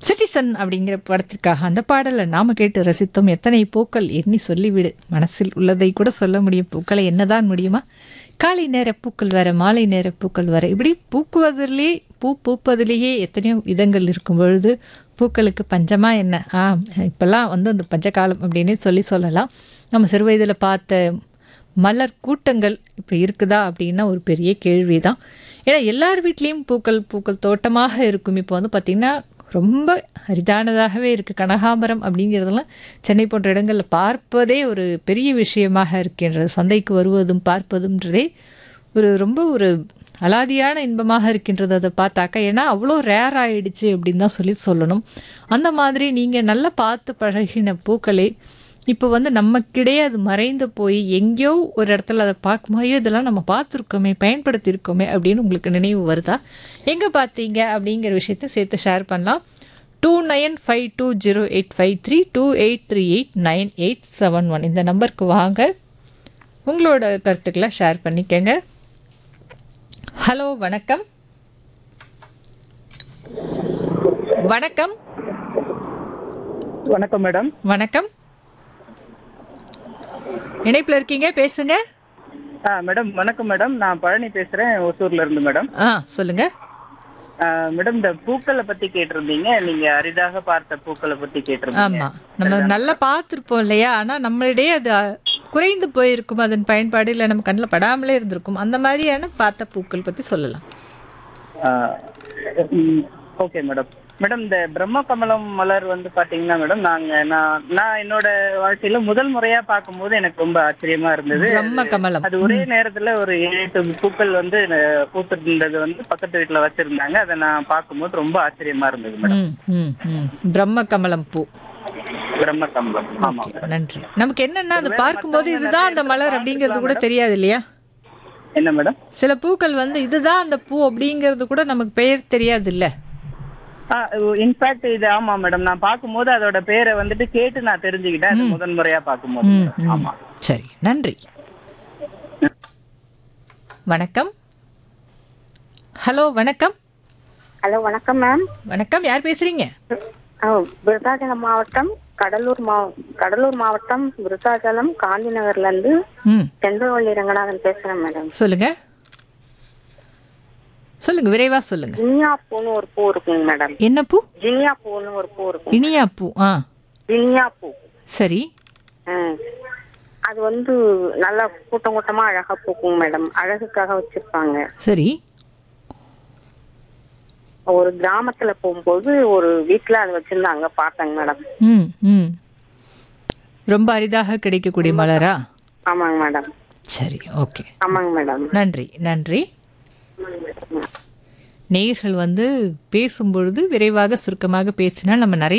Citizen அப்படிங்கிற படத்திற்காக அந்த பாடலை நாம கேட்டு ரசித்தோம் எத்தனை பூக்கள் எண்ணி சொல்லிவிடு மனசில் உள்ளதை கூட சொல்ல முடியும் பூக்களை என்னதான் முடியுமா காலை நேர பூக்கள் வர மாலை நேர பூக்கள் வர இப்படி பூக்குவதிலே பூ பூப்பதிலேயே எத்தனையோ விதங்கள் இருக்கும் பொழுது பூக்களுக்கு பஞ்சமா என்ன ஆ இப்போல்லாம் வந்து அந்த பஞ்சகாலம் அப்படின்னே சொல்லி சொல்லலாம் நம்ம சிறு வயதில் பார்த்த மலர் கூட்டங்கள் இப்போ இருக்குதா அப்படின்னா ஒரு பெரிய கேள்வி தான் ஏன்னா எல்லார் வீட்லேயும் பூக்கள் பூக்கள் தோட்டமாக இருக்கும் இப்போ வந்து பார்த்திங்கன்னா ரொம்ப அரிதானதாகவே இருக்குது கனகாம்பரம் அப்படிங்கிறதெல்லாம் சென்னை போன்ற இடங்களில் பார்ப்பதே ஒரு பெரிய விஷயமாக இருக்கின்றது சந்தைக்கு வருவதும் பார்ப்பதும்ன்றதே ஒரு ரொம்ப ஒரு அலாதியான இன்பமாக இருக்கின்றது அதை பார்த்தாக்கா ஏன்னா அவ்வளோ ரேர் ஆயிடுச்சு அப்படின்னு தான் சொல்லி சொல்லணும் அந்த மாதிரி நீங்கள் நல்லா பார்த்து பழகின பூக்களே இப்போ வந்து நமக்கிடையே அது மறைந்து போய் எங்கேயோ ஒரு இடத்துல அதை பார்க்கும்போது ஐயோ இதெல்லாம் நம்ம பார்த்துருக்கோமே பயன்படுத்தியிருக்கோமே அப்படின்னு உங்களுக்கு நினைவு வருதா எங்கே பார்த்தீங்க அப்படிங்கிற விஷயத்த சேர்த்து ஷேர் பண்ணலாம் two nine five two zero eight five three two eight three eight nine eight seven one இந்த நம்பருக்கு வாங்க உங்களோட கருத்துக்களை ஷேர் பண்ணிக்கங்க ஹலோ வணக்கம் வணக்கம் வணக்கம் மேடம் வணக்கம் இணைப்பில் இருக்கீங்க பேசுங்க ஆ மேடம் வணக்கம் மேடம் நான் பழனி பேசுறேன் ஒசூர்ல இருந்து மேடம் ஆ சொல்லுங்க ஆ, மேடம் இந்த பூக்களை பத்தி கேட்டிருந்தீங்க நீங்க அரிதாக பார்த்த பூக்களை பத்தி கேட்டிருந்தீங்க ஆமா நம்ம நல்லா பார்த்துருப்போம் இல்லையா ஆனா நம்மளிடையே அது அ, குறைந்து போயிருக்கும் அதன் பயன்பாடு இல்லை நம்ம கண்ணில் படாமலே இருந்திருக்கும் அந்த மாதிரியான பார்த்த பூக்கள் பத்தி சொல்லலாம் ஓகே மேடம் மேடம் இந்த பிரம்ம கமலம் மலர் வந்து பாத்தீங்கன்னா மேடம் நாங்க நான் நான் என்னோட வாழ்க்கையில முதல் முறையா பார்க்கும்போது எனக்கு ரொம்ப ஆச்சரியமா இருந்தது பிரம்ம கமலம் அது ஒரே நேரத்துல ஒரு ஏழு எட்டு பூக்கள் வந்து அஹ், பூத்திருந்தது வந்து பக்கத்து வீட்டுல வச்சிருந்தாங்க அதை நான் பார்க்கும்போது ரொம்ப ஆச்சரியமா இருந்தது மேடம் ம் ம் ம் பிரம்ம கமலம் பூ பிரம்ம கமலம் ஆமா ஓகே, நன்றி நமக்கு என்னன்னா அது பார்க்கும்போது இதுதான் அந்த மலர் அப்படிங்கிறது கூட தெரியாது இல்லையா என்ன மேடம் சில பூக்கள் வந்து இதுதான் அந்த பூ அப்படிங்கிறது கூட நமக்கு பெயர் தெரியாது இல்ல இன்ஃபேக்ட் இது ஆமா மேடம் நான் பார்க்கும்போது அதோட பேரை வந்துட்டு கேட்டு நான் தெரிஞ்சுக்கிட்டேன் அது முதன் முறையா பார்க்கும்போது ம், madam. ம். ஆமா சரி நன்றி வணக்கம் ஹலோ வணக்கம் ஹலோ வணக்கம் மேம் வணக்கம் யார் பேசுறீங்க விருத்தாச்சலம் மாவட்டம் கடலூர் மாவ கடலூர் மாவட்டம் விருத்தாச்சலம் காந்தி நகர்ல இருந்து ம் செந்தவள்ளி ரங்கநாதன் பேசுறேன் மேடம் சொல்லுங்க சொல்லுங்க விரைவா சொல்லுங்க ஜினியா பூன்னு ஒரு பூ இருக்குங்க மேடம் என்ன பூ ஜினியா பூன்னு ஒரு பூ இருக்கும் இனியா பூ ஆ ஜினியா பூ சரி ம். அது வந்து நல்லா கூட்டம் கூட்டமா அழகா பூக்கும் மேடம் அழகுக்காக வச்சிருப்பாங்க சரி ஒரு கிராமத்துல போகும்போது ஒரு வீட்டுல அது வச்சிருந்தாங்க பார்த்தேங்க மேடம் ம் ம் ரொம்ப அரிதாக கிடைக்கக்கூடிய மலரா ஆமாங்க மேடம் சரி ஓகே ஆமாங்க மேடம் நன்றி நன்றி நேயர்கள் வந்து பேசும்பொழுது விரைவாக சுருக்கமாக பேசினால் நம்ம நிறைய